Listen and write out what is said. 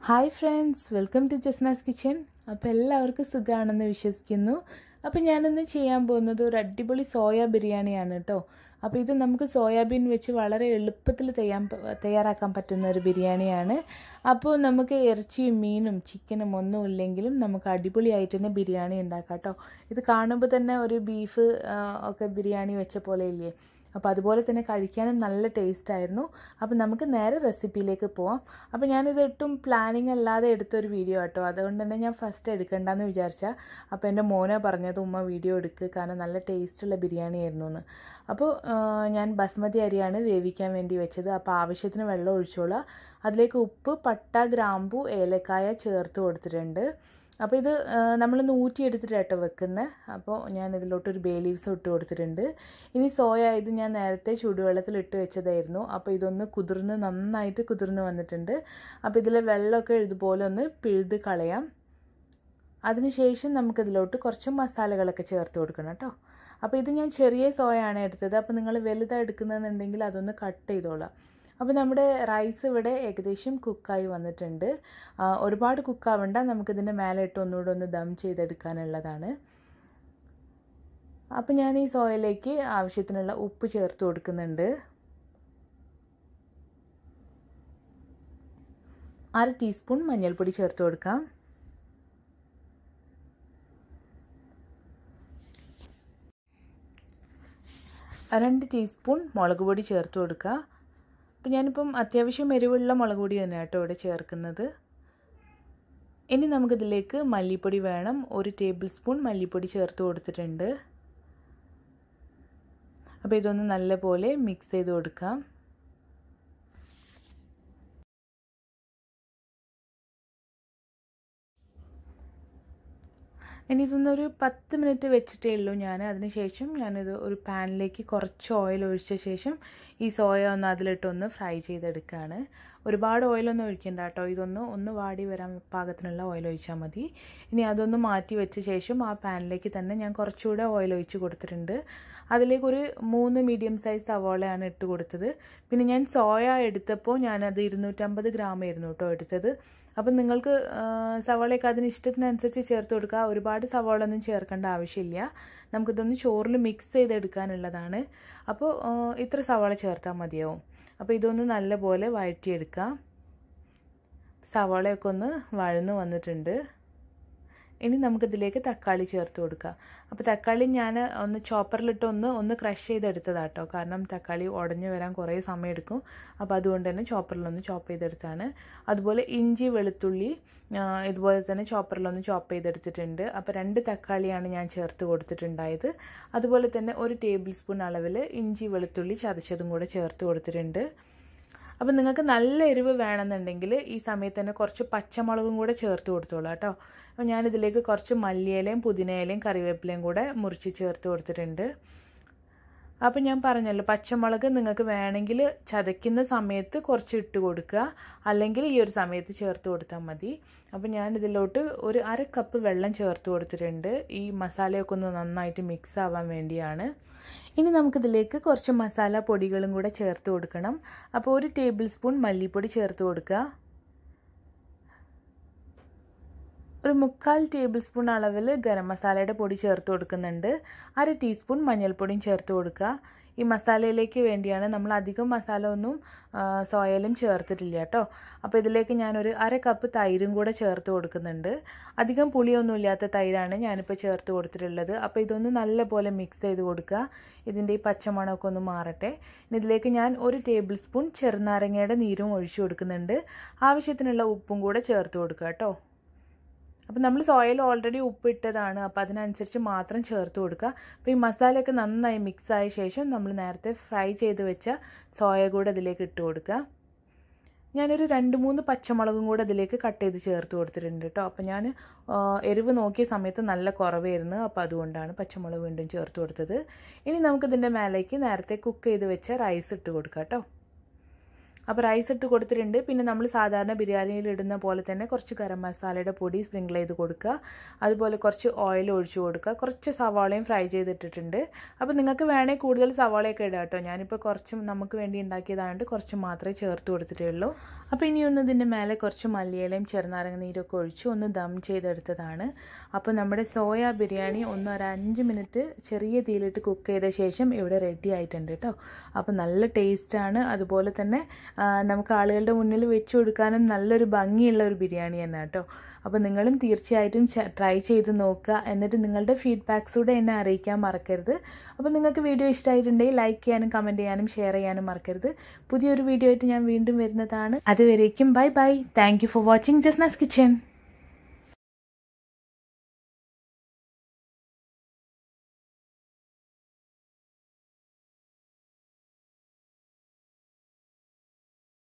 hi friends welcome to Jasna's kitchen അപ്പോൾ എല്ലാവർക്കും സുഖമാണെന്ന് വിശ്വസിക്കുന്നു അപ്പോൾ ഞാനിന്ന് ചെയ്യാൻ പോകുന്നത് ഒരു അടിപൊളി സോയ ബിരിയാണിയാണ് കേട്ടോ അപ്പോൾ ഇത് നമുക്ക് സോയാബീൻ വെച്ച് വളരെ എളുപ്പത്തിൽ തയ്യാൻ തയ്യാറാക്കാൻ പറ്റുന്ന ഒരു ബിരിയാണിയാണ് അപ്പോൾ നമുക്ക് ഇറച്ചിയും മീനും ചിക്കനും ഒന്നും ഇല്ലെങ്കിലും നമുക്ക് അടിപൊളിയായിട്ട് തന്നെ ബിരിയാണി ഉണ്ടാക്കാം കേട്ടോ ഇത് കാണുമ്പോൾ തന്നെ ഒരു ബീഫ് ഒക്കെ ബിരിയാണി വെച്ച പോലെ ഇല്ലേ അപ്പോൾ അതുപോലെ തന്നെ കഴിക്കാനും നല്ല ടേസ്റ്റ് ആയിരുന്നു അപ്പോൾ നമുക്ക് നേരെ റെസിപ്പിയിലേക്ക് പോവാം അപ്പോൾ ഞാനിത് ഒട്ടും പ്ലാനിങ് അല്ലാതെ എടുത്തൊരു വീഡിയോ കേട്ടോ അതുകൊണ്ട് തന്നെ ഞാൻ ഫസ്റ്റ് എടുക്കണ്ടെന്ന് വിചാരിച്ചാൽ അപ്പോൾ എൻ്റെ മോനെ പറഞ്ഞത് ഉമ്മ വീഡിയോ എടുക്കുക കാരണം നല്ല ടേസ്റ്റുള്ള ബിരിയാണി ആയിരുന്നു എന്ന് അപ്പോൾ ഞാൻ ബസ്മതി അരിയാണ് വേവിക്കാൻ വേണ്ടി വെച്ചത് അപ്പോൾ ആവശ്യത്തിന് വെള്ളം ഒഴിച്ചോളാം അതിലേക്ക് ഉപ്പ് പട്ട ഗ്രാമ്പു ഏലക്കായ ചേർത്ത് കൊടുത്തിട്ടുണ്ട് അപ്പോൾ ഇത് നമ്മൾ നൂറ്റി എടുത്തിട്ട് കേട്ടോ വെക്കുന്നത് അപ്പോൾ ഞാൻ ഇതിലോട്ടൊരു ബേ ലീവ്സ് ഇട്ട് കൊടുത്തിട്ടുണ്ട് ഇനി സോയ ഇത് ഞാൻ നേരത്തെ ചൂടുവെള്ളത്തിൽ ഇട്ട് വെച്ചതായിരുന്നു അപ്പോൾ ഇതൊന്ന് കുതിർന്ന് നന്നായിട്ട് കുതിർന്ന് വന്നിട്ടുണ്ട് അപ്പോൾ ഇതിലെ വെള്ളമൊക്കെ ഇതുപോലെ ഒന്ന് പിഴുത് കളയാം അതിനുശേഷം നമുക്കിതിലോട്ട് കുറച്ച് മസാലകളൊക്കെ ചേർത്ത് കൊടുക്കണം കേട്ടോ അപ്പോൾ ഇത് ഞാൻ ചെറിയ സോയാണ് എടുത്തത് അപ്പോൾ നിങ്ങൾ വലുതാണ് എടുക്കുന്നതെന്നുണ്ടെങ്കിൽ അതൊന്ന് കട്ട് ചെയ്തോളാം അപ്പോൾ നമ്മുടെ റൈസ് ഇവിടെ ഏകദേശം കുക്കായി വന്നിട്ടുണ്ട് ഒരുപാട് കുക്കാവണ്ട നമുക്കിതിൻ്റെ മേലെ ഇട്ട് ഒന്നുകൂടെ ഒന്ന് ദം ചെയ്തെടുക്കാനുള്ളതാണ് അപ്പോൾ ഞാൻ ഈ സോയിലേക്ക് ആവശ്യത്തിനുള്ള ഉപ്പ് ചേർത്ത് കൊടുക്കുന്നുണ്ട് അര ടീസ്പൂൺ മഞ്ഞൾപ്പൊടി ചേർത്ത് കൊടുക്കാം രണ്ട് ടീസ്പൂൺ മുളക് പൊടി ചേർത്ത് കൊടുക്കുക അപ്പോൾ ഞാനിപ്പം അത്യാവശ്യം എരിവുള്ള മുളക് പൊടി തന്നെ കേട്ടോ ഇവിടെ ചേർക്കുന്നത് ഇനി നമുക്കിതിലേക്ക് മല്ലിപ്പൊടി വേണം ഒരു ടേബിൾ സ്പൂൺ മല്ലിപ്പൊടി ചേർത്ത് കൊടുത്തിട്ടുണ്ട് അപ്പോൾ ഇതൊന്ന് നല്ലപോലെ മിക്സ് ചെയ്ത് കൊടുക്കാം ഇനി ഇതൊന്നൊരു പത്ത് മിനിറ്റ് വെച്ചിട്ടേ ഉള്ളൂ ഞാൻ അതിനുശേഷം ഞാനിത് ഒരു പാനിലേക്ക് കുറച്ച് ഓയിൽ ഒഴിച്ച ശേഷം ഈ സോയ ഒന്ന് അതിലിട്ടൊന്ന് ഫ്രൈ ചെയ്തെടുക്കുകയാണ് ഒരുപാട് ഓയിലൊന്നും ഒഴിക്കണ്ട കേട്ടോ ഇതൊന്ന് ഒന്ന് വാടി വരാൻ പാകത്തിനുള്ള ഓയിൽ ഒഴിച്ചാൽ മതി ഇനി അതൊന്ന് മാറ്റി വെച്ച ശേഷം ആ പാനിലേക്ക് തന്നെ ഞാൻ കുറച്ചുകൂടെ ഓയിൽ ഒഴിച്ച് കൊടുത്തിട്ടുണ്ട് അതിലേക്ക് ഒരു മൂന്ന് മീഡിയം സൈസ് സവോളയാണ് ഇട്ട് കൊടുത്തത് പിന്നെ ഞാൻ സോയ എടുത്തപ്പോൾ ഞാനത് ഇരുന്നൂറ്റമ്പത് ഗ്രാം ആയിരുന്നു കേട്ടോ എടുത്തത് അപ്പം നിങ്ങൾക്ക് സവാളയൊക്കെ അതിന് ഇഷ്ടത്തിനനുസരിച്ച് ചേർത്ത് കൊടുക്കുക ഒരുപാട് സവാള ഒന്നും ചേർക്കേണ്ട ആവശ്യമില്ല നമുക്കിതൊന്ന് ചോറിൽ മിക്സ് ചെയ്തെടുക്കാനുള്ളതാണ് അപ്പോൾ ഇത്ര സവാള ചേർത്താൽ മതിയാവും അപ്പോൾ ഇതൊന്ന് നല്ലപോലെ വഴറ്റിയെടുക്കാം സവാളയൊക്കെ ഒന്ന് വഴന്ന് വന്നിട്ടുണ്ട് ഇനി നമുക്കിതിലേക്ക് തക്കാളി ചേർത്ത് കൊടുക്കാം അപ്പോൾ തക്കാളി ഞാൻ ഒന്ന് ചോപ്പറിലിട്ട് ഒന്ന് ഒന്ന് ക്രഷ് ചെയ്തെടുത്തതാട്ടോ കാരണം തക്കാളി ഉടഞ്ഞു വരാൻ കുറേ സമയം എടുക്കും അപ്പോൾ അതുകൊണ്ട് തന്നെ ചോപ്പറിലൊന്ന് ചോപ്പ് ചെയ്തെടുത്താണ് അതുപോലെ ഇഞ്ചി വെളുത്തുള്ളി ഇതുപോലെ തന്നെ ചോപ്പറിലൊന്ന് ചോപ്പ് ചെയ്തെടുത്തിട്ടുണ്ട് അപ്പോൾ രണ്ട് തക്കാളിയാണ് ഞാൻ ചേർത്ത് കൊടുത്തിട്ടുണ്ടായത് അതുപോലെ തന്നെ ഒരു ടേബിൾ സ്പൂൺ അളവിൽ ഇഞ്ചി വെളുത്തുള്ളി ചതച്ചതും കൂടെ ചേർത്ത് കൊടുത്തിട്ടുണ്ട് അപ്പം നിങ്ങൾക്ക് നല്ല എരിവ് വേണമെന്നുണ്ടെങ്കിൽ ഈ സമയത്ത് തന്നെ കുറച്ച് പച്ചമുളകും കൂടെ ചേർത്ത് കൊടുത്തോളൂ കേട്ടോ അപ്പോൾ ഞാനിതിലേക്ക് കുറച്ച് മല്ലിയിലയും പുതിനയിലയും കറിവേപ്പിലയും കൂടെ മുറിച്ച് ചേർത്ത് കൊടുത്തിട്ടുണ്ട് അപ്പം ഞാൻ പറഞ്ഞല്ലോ പച്ചമുളക് നിങ്ങൾക്ക് വേണമെങ്കിൽ ചതയ്ക്കുന്ന സമയത്ത് കുറച്ച് ഇട്ട് കൊടുക്കുക അല്ലെങ്കിൽ ഈ ഒരു സമയത്ത് ചേർത്ത് കൊടുത്താൽ മതി അപ്പം ഞാൻ ഇതിലോട്ട് ഒരു അര കപ്പ് വെള്ളം ചേർത്ത് കൊടുത്തിട്ടുണ്ട് ഈ മസാലയൊക്കെ ഒന്ന് നന്നായിട്ട് മിക്സ് ആവാൻ വേണ്ടിയാണ് ഇനി നമുക്കിതിലേക്ക് കുറച്ച് മസാല പൊടികളും കൂടെ ചേർത്ത് കൊടുക്കണം അപ്പോൾ ഒരു ടേബിൾ സ്പൂൺ മല്ലിപ്പൊടി ചേർത്ത് കൊടുക്കുക ഒരു മുക്കാൽ ടേബിൾ സ്പൂൺ അളവിൽ ഗരം മസാലയുടെ പൊടി ചേർത്ത് കൊടുക്കുന്നുണ്ട് അര ടീസ്പൂൺ മഞ്ഞൾപ്പൊടിയും ചേർത്ത് കൊടുക്കുക ഈ മസാലയിലേക്ക് വേണ്ടിയാണ് നമ്മൾ അധികം മസാല ഒന്നും സോയലും ചേർത്തിട്ടില്ല കേട്ടോ അപ്പോൾ ഇതിലേക്ക് ഞാനൊരു അര കപ്പ് തൈരും കൂടെ ചേർത്ത് കൊടുക്കുന്നുണ്ട് അധികം പുളിയൊന്നും ഇല്ലാത്ത തൈരാണ് ഞാനിപ്പോൾ ചേർത്ത് കൊടുത്തിട്ടുള്ളത് അപ്പോൾ ഇതൊന്ന് നല്ലപോലെ മിക്സ് ചെയ്ത് കൊടുക്കുക ഇതിൻ്റെ ഈ പച്ചമണമൊക്കെ ഒന്ന് മാറട്ടെ ഇതിലേക്ക് ഞാൻ ഒരു ടേബിൾ സ്പൂൺ ചെറുനാരങ്ങയുടെ നീരും ഒഴിച്ചു കൊടുക്കുന്നുണ്ട് ആവശ്യത്തിനുള്ള ഉപ്പും കൂടെ ചേർത്ത് കൊടുക്കുക കേട്ടോ അപ്പം നമ്മൾ സോയിൽ ഓൾറെഡി ഉപ്പിട്ടതാണ് അപ്പോൾ അതിനനുസരിച്ച് മാത്രം ചേർത്ത് കൊടുക്കുക അപ്പോൾ ഈ മസാലയൊക്കെ നന്നായി മിക്സ് ആയ ശേഷം നമ്മൾ നേരത്തെ ഫ്രൈ ചെയ്ത് വെച്ച സോയ കൂടെ ഇതിലേക്ക് ഇട്ട് കൊടുക്കുക ഞാനൊരു രണ്ട് മൂന്ന് പച്ചമുളകും കൂടെ അതിലേക്ക് കട്ട് ചെയ്ത് ചേർത്ത് കൊടുത്തിട്ടുണ്ട് കേട്ടോ അപ്പോൾ ഞാൻ എരിവ് നോക്കിയ സമയത്ത് നല്ല കുറവായിരുന്നു അപ്പോൾ അതുകൊണ്ടാണ് പച്ചമുളക് വീണ്ടും ചേർത്ത് കൊടുത്തത് ഇനി നമുക്കിതിൻ്റെ മേലേക്ക് നേരത്തെ കുക്ക് ചെയ്ത് വെച്ച റൈസ് ഇട്ട് കൊടുക്കാം കേട്ടോ അപ്പോൾ റൈസ് ഇട്ട് കൊടുത്തിട്ടുണ്ട് പിന്നെ നമ്മൾ സാധാരണ ബിരിയാണിയിൽ ഇടുന്ന പോലെ തന്നെ കുറച്ച് ഗരം മസാലയുടെ പൊടി സ്പ്രിങ്കിൾ ചെയ്ത് കൊടുക്കുക അതുപോലെ കുറച്ച് ഓയിൽ ഒഴിച്ചു കൊടുക്കുക കുറച്ച് സവാളയും ഫ്രൈ ചെയ്തിട്ടിട്ടുണ്ട് അപ്പോൾ നിങ്ങൾക്ക് വേണമെങ്കിൽ കൂടുതൽ സവാളയൊക്കെ ഇടാം കേട്ടോ ഞാനിപ്പോൾ കുറച്ച് നമുക്ക് വേണ്ടി ഉണ്ടാക്കിയതായതുകൊണ്ട് കുറച്ച് മാത്രമേ ചേർത്ത് കൊടുത്തിട്ടേ ഉള്ളൂ അപ്പോൾ ഇനി ഒന്ന് ഇതിൻ്റെ മേലെ കുറച്ച് മല്ലിയിലയും ചെറുനാരങ്ങ നീരൊക്കെ ഒഴിച്ച് ഒന്ന് ദം ചെയ്തെടുത്തതാണ് അപ്പോൾ നമ്മുടെ സോയ ബിരിയാണി ഒന്ന് ഒരു അഞ്ച് മിനിറ്റ് ചെറിയ തീയിലിട്ട് കുക്ക് ചെയ്ത ശേഷം ഇവിടെ റെഡി ആയിട്ടുണ്ട് കേട്ടോ അപ്പോൾ നല്ല ടേസ്റ്റാണ് അതുപോലെ തന്നെ നമുക്ക് ആളുകളുടെ മുന്നിൽ വെച്ച് കൊടുക്കാനും നല്ലൊരു ഭംഗിയുള്ള ഒരു ബിരിയാണി തന്നെ കേട്ടോ അപ്പോൾ നിങ്ങളും തീർച്ചയായിട്ടും ട്രൈ ചെയ്ത് നോക്കുക എന്നിട്ട് നിങ്ങളുടെ ഫീഡ്ബാക്സ് കൂടെ എന്നെ അറിയിക്കാൻ മറക്കരുത് അപ്പോൾ നിങ്ങൾക്ക് വീഡിയോ ഇഷ്ടമായിട്ടുണ്ടെങ്കിൽ ലൈക്ക് ചെയ്യാനും കമൻറ്റ് ചെയ്യാനും ഷെയർ ചെയ്യാനും മറക്കരുത് പുതിയൊരു വീഡിയോ ആയിട്ട് ഞാൻ വീണ്ടും വരുന്നതാണ് അതുവരേക്കും bye bye thank you for watching Jasna's kitchen